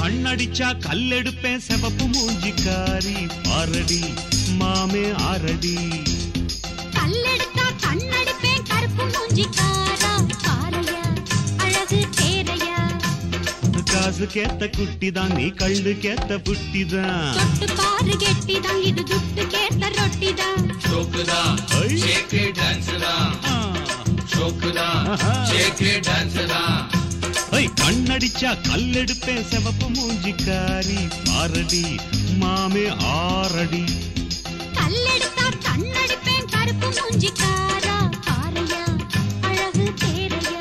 கண்ணடிச்சா கல்லெடுப்பேன் செவப்பு மூஞ்சிக்காரி ஆரடி மாமே ஆரடி கல்லெடுத்தா கண்ணடிப்பேன் கருப்பு மூஞ்சிக்காரா பாறையா அழகு தேரையா காசு கேத்த குட்டிதான் நீ கள்ளு கேத்த புட்டிதான் தொட்டு பாரு கெட்டிதான் இது துட்டு கேட்ட ரொட்டிதான் ஷோக்குதா ஐ. ஷேக்கு டான்ஸ் தான் ஆ. ஷோக்குதா ஆஹா. ஷேக்கு டான்ஸ் தான் ஐ, கண்ணடிச்சா கல்லெடுப்பேன் செவப்பு மூஞ்சிக்காரி ஆரடி மாமே ஆரடி கல்லெடுத்தா கண்ணடிப்பேன் கருப்பு மூஞ்சிக்காரா பாறையா அழகு தேரையா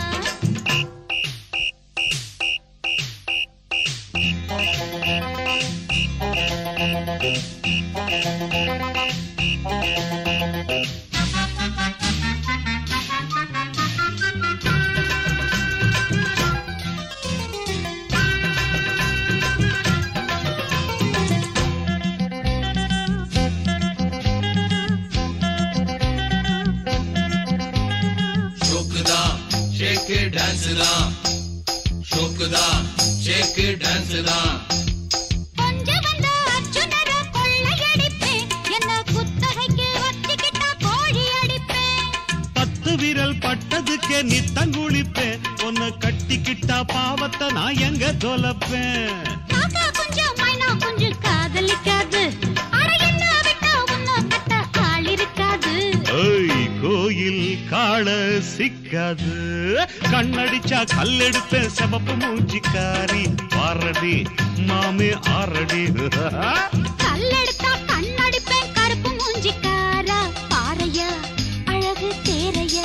ஷோக்குதா ஷேக்கு டான்ஸ் தான் ஷோக்குதா ஷேக்கு டான்ஸ் தான் கொஞ்சம் வந்த அர்ஜுனரை கொள்ளையடிப்பேன். என்ன குத்தகைக்கு வச்சுக்கிட்டா கோழி அடிப்பேன். பத்து விரல் பட்டதுக்கே நித்தங்குளிப்பேன் உன்னை கட்டிக்கிட்டா பாவத்தை நான் எங்க தொலைப்பேன் காக்கா குஞ்சு, மைனா குஞ்சு காதலிக்காது. அட என்ன விட்டா உன்னை கட்ட ஆள் இருக்காது. ஏய் கோயில் காள சிக்காது கண்ணடிச்சா கல்லெடுப்பேன் செவப்பு மூஞ்சிக்காரி ஆரடி மாமே ஆரடி கல்லெடுத்தா கண்ணடிப்பேன் கருப்பு மூஞ்சிக்காரா. பாறையா, அழகு தேரையா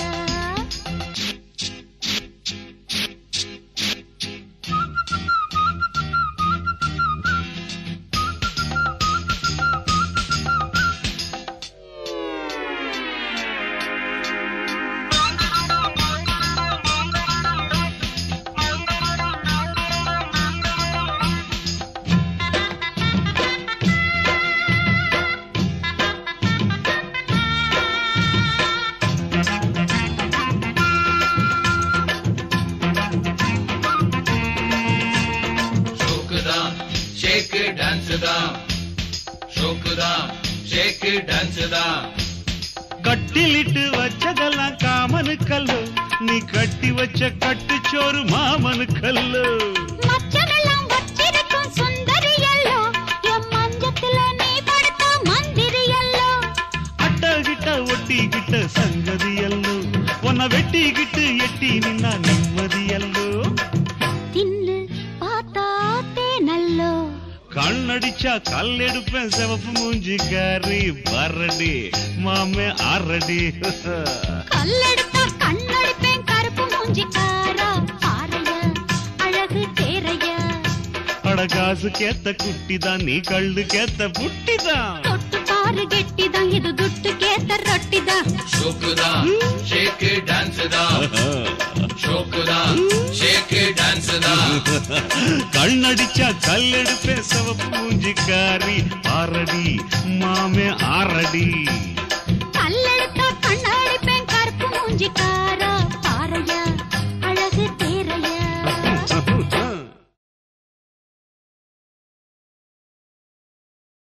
ஷோக்குதா ஷேக்கு டான்ஸ் தான் ஷோக்குதா ஷேக்கு டான்ஸ் தான் கட்டிலிட்டு வச்சதெல்லாம் காமனு கல்லு நீ கட்டி வச்ச கட்டுச்சோறு மாமனு கல்லு மச்சமெல்லாம் வச்சிருக்கும் சுந்தரியல்லோ என் மஞ்சத்துல நீ படுத்த மந்திரியல்லோ அட்டகிட்ட ஒட்டிக்கிட்ட சங்கதி அல்லோ உன்னை வெட்டிக்கிட்டு எட்டி நின்னா நிம்மதி அல்லோ தின்னு பார்த்தா தேனல்லோ கண்ணடிச்சா கல்லெடுப்பேன் சிவப்பு மூஞ்சிக்காரி பரடி மாமே ஆரடி கல்லெடுத்தா கண்ணடிப்பேன் கருப்பு மூஞ்சிக்காரா பாறையா அழகு தேரையா அட காசு கேத்த குட்டிதான் நீ கள்ளு கேத்த புட்டிதான் தொட்டு பாரு கெட்டிதான் இது துட்டு கேத்த ரொட்டிதான் ஷோக்குதா ஷேக்கு டான்ஸ் தான் ஷோக்குதா ஷேக்கு டான்ஸ் தான் கண்ணடிச்சா கல்லெடுப்பேன் சிவப்பு மூஞ்சிக்காரி ஆரடி மாமே ஆரடி கல்லெடுத்தா கண்ணடிப்பேன் கருப்பு மூஞ்சிக்காரா